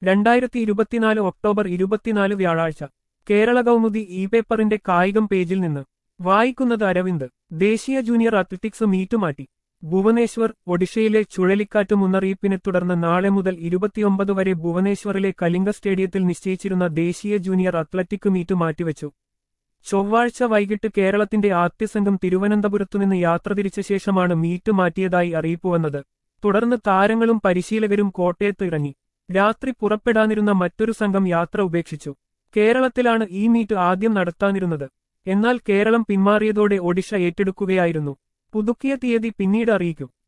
രണ്ടായിരത്തി ഇരുപത്തിനാല് ഒക്ടോബർ ഇരുപത്തിനാല് വ്യാഴാഴ്ച കേരള കൗമുദി ഇ പേപ്പറിന്റെ കായികം പേജിൽ നിന്ന് വായിക്കുന്നത് അരവിന്ദ് ദേശീയ ജൂനിയർ അത്ലറ്റിക്സ് മീറ്റ് മാറ്റി ഭുവനേശ്വർ ഒഡീഷയിലെ ചുഴലിക്കാറ്റ് മുന്നറിയിപ്പിനെ തുടർന്ന് നാളെ മുതൽ ഇരുപത്തിയൊമ്പത് വരെ ഭുവനേശ്വറിലെ കലിംഗ സ്റ്റേഡിയത്തിൽ നിശ്ചയിച്ചിരുന്ന ദേശീയ ജൂനിയർ അത്ലറ്റിക് മീറ്റ് മാറ്റിവെച്ചു ചൊവ്വാഴ്ച വൈകിട്ട് കേരളത്തിന്റെ ആദ്യസംഘം തിരുവനന്തപുരത്തുനിന്ന് യാത്ര തിരിച്ച ശേഷമാണ് മീറ്റ് മാറ്റിയതായി അറിയിപ്പ് വന്നത് തുടർന്ന് താരങ്ങളും പരിശീലകരും കോട്ടയത്ത് ഇറങ്ങി രാത്രി പുറപ്പെടാനിരുന്ന മറ്റൊരു സംഘം യാത്ര ഉപേക്ഷിച്ചു കേരളത്തിലാണ് ഈ മീറ്റ് ആദ്യം നടത്താനിരുന്നത് എന്നാൽ കേരളം പിന്മാറിയതോടെ ഒഡീഷ ഏറ്റെടുക്കുകയായിരുന്നു പുതുക്കിയ തീയതി പിന്നീട് അറിയിക്കും